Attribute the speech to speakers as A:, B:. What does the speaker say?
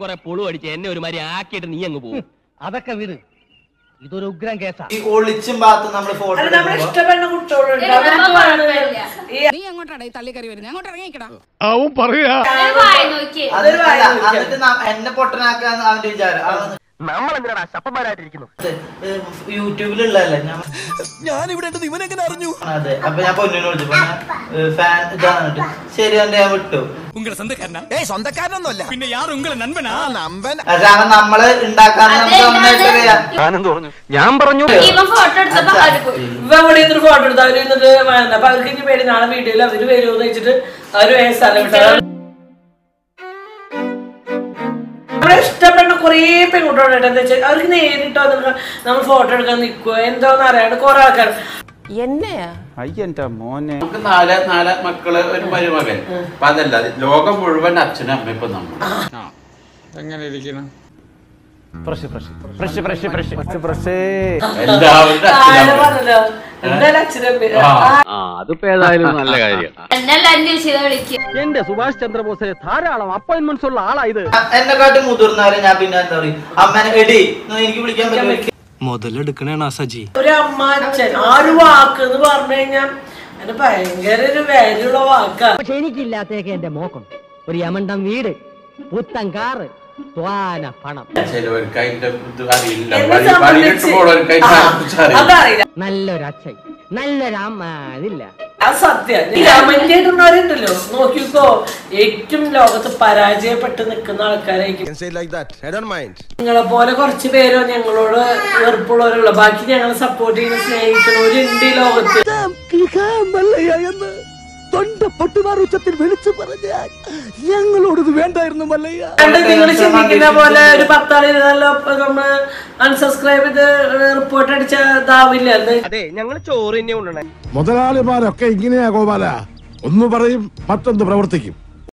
A: കുറെ പുളു അടിച്ച് എന്നെ ഒരു മാതിരി ആക്കിയിട്ട് നീ അങ്ങ് പോകും
B: അതൊക്കെ വിട് ഇതൊരു ഉഗ്രം കേസാ
C: ഈ ഒളിച്ചും ഭാഗത്തും നമ്മൾ ഫോട്ടോ
D: അത് നമ്മൾ
C: എടുക്കുമ്പോ
D: ഇഷ്ടപ്പെടുന്ന കുട്ടികളുണ്ട്
E: എനിക്ക്
D: അവർക്ക്
E: നമ്മൾ
D: വേണം
E: കുഴപ്പമില്ല.
D: ഈ
F: നീ അങ്ങോട്ടാണ് ഈ തള്ളിക്കറി വരുന്നത് അങ്ങോട്ട് ഇറങ്ങിക്കടാ
G: അവൻ പറയാ
E: ഒരു വായ നോക്കി
C: അത് അല്ല, എന്നിട്ട് ന- എന്നെ പൊട്ടനാക്കാന്ന് അവന്റെ വിചാരം അവൻ
A: നമ്മൾ എന്തിനാ ശപ്പന്മാരായിട്ടിരിക്കുന്നു
C: യൂട്യൂബിലുള്ളതല്ലേ ഞാൻ
G: ഞാൻ ഇവിടെ ഇവനെങ്ങനെ അറിഞ്ഞു
C: അതെ അപ്പൊ ഞാൻ പൊന്നിനെ വിളിച്ചപ്പോ ഞാൻ ഫാൻ ഇതാണ് ശരി എന്റെ ഞാൻ വിട്ടു
G: ഉങ്ങളെ സ്വന്തക്കാരനാ ഏയ് സ്വന്തക്കാരനൊന്നുമല്ല പിന്നെ യാർ ഉങ്ങളെ നൻപനാ നമ്പൻ
C: കാരണം നമ്മള് ഉണ്ടാക്കാന്ന് നമുക്ക് നന്നായിട്ട് അറിയാം
A: ഞാനെന്ത് പറഞ്ഞു ഞാൻ പറഞ്ഞു
E: ഇവൻ ഫോട്ടോ എടുത്തപ്പോ അവര് പോയി
D: ഇവ ഇവിടെ ഇരുന്നിട്ട് ഫോട്ടോ എടുത്തു അവര് ഇരുന്നിട്ട് വേണ്ട അപ്പൊ അവർക്ക് ഇനി പേടി നാളെ വീഡിയോയിൽ അവര് വരുമെന്ന് വെച്ചിട്ട് അവര് വേഗം സ്ഥലം വിട്ടു നമ്മളെ ഇഷ്ടപ്പെടുന്ന കുറേ പെൺകുട്ടികളുണ്ട് എന്താ വെച്ചാൽ അവർക്ക് നേരിട്ടോ നമുക്ക് നമ്മൾ ഫോട്ടോ എടുക്കാൻ നിൽക്കുവോ എന്തോന്ന് അറിയാണ്ട് കുറെ ആൾക്കാർ
H: അയ്യന്റെ മോനെ നമുക്ക് നാല് നാല് മക്കള് ഒരു മരുമകൻ അപ്പൊ അതല്ല ലോകം മുഴുവൻ അച്ഛനും അമ്മയും ഇപ്പൊ നമ്മൾ
G: എങ്ങനെ ഇരിക്കണം
H: എല്ലാവരുടെ
D: ആരെ
H: അച്ഛനും
D: പറഞ്ഞല്ലോ എന്തായാലും അച്ഛനും
H: ആ.
A: ആ അതിപ്പോ ഏതായാലും നല്ല കാര്യം
E: എന്നെല്ലാം ചെയ്ത് വിളിക്കും
B: എന്റെ സുഭാഷ് ചന്ദ്രബോസ് ധാരാളം അപ്പോയിന്റ്മെന്റ്സ് ഉള്ള ആളാ ഇത്
C: എന്നെക്കാട്ടി മുതിർന്നവരെ ഞാൻ പിന്നെ എന്താ പറയും അമ്മനെ എടി ഒന്ന് എനിക്ക് വിളിക്കാൻ പറ്റുമോ
G: മുതലെടുക്കണേണ സജി
D: ഒരു അമ്മ അച്ഛൻ ആ ഒരു വാക്ക് എന്ന് പറഞ്ഞു കഴിഞ്ഞാൽ അത് ഭയങ്കര ഒരു വാല്യൂ ഉള്ള വാക്കാ
B: പക്ഷെ എനിക്കില്ലാത്തേക്ക് എന്റെ മോക്കുണ്ട് ഒരു യമണ്ടം വീട് പുത്തൻ കാറ് ത്വാന പണം
H: ചിലവർക്ക് അതിന്റെ ഇത് അറിയില്ല
D: എന്നെ
H: വഴി വഴിയിട്ട്
D: സംബന്ധിച്ച്
H: പോണവർക്ക് അതിനെ കുറിച്ച് അറിയില്ല
D: അതറിയില്ല
B: നല്ലൊരു അച്ഛൻ നല്ലൊരു അമ്മ ഇതില്ല
D: അത് സത്യം കമന്റായിട്ടുള്ളവരുണ്ടല്ലോ നോക്കിക്കോ ഏറ്റവും ലോകത്ത് പരാജയപ്പെട്ട് നിൽക്കുന്ന ആൾക്കാരായിരിക്കും നിങ്ങളെ പോലെ കുറച്ച് പേരോ ഞങ്ങളോട് വെറുപ്പുള്ളവരുള്ള ബാക്കി ഞങ്ങളെ സപ്പോർട്ട് ചെയ്യുന്ന സ്നേഹിക്കുന്നവരുണ്ട് ഈ ലോകത്ത്
G: എന്ന് തൊണ്ട പൊട്ടുമാർ ഉച്ചത്തിൽ വിളിച്ചു പറഞ്ഞ ഞങ്ങളോടത് വേണ്ടായിരുന്നു മല്ലയ്യ
D: പണ്ട് നിങ്ങൾ ചിന്തിക്കുന്ന പോലെ ഒരു പത്താള് ഇരുന്നല്ലോ നമ്മള് അൺസബ്സ്ക്രൈബ് ചെയ്ത് റിപ്പോർട്ട് അടിച്ച ഇതാവില്ല
B: അതെ ഞങ്ങൾ ചോറ് തന്നെ കൊണ്ടുവന്നേ
I: മുതലാളിമാരൊക്കെ ഇങ്ങനെയാ ഗോപാല ഒന്ന് പറയും മറ്റൊന്ന് പ്രവർത്തിക്കും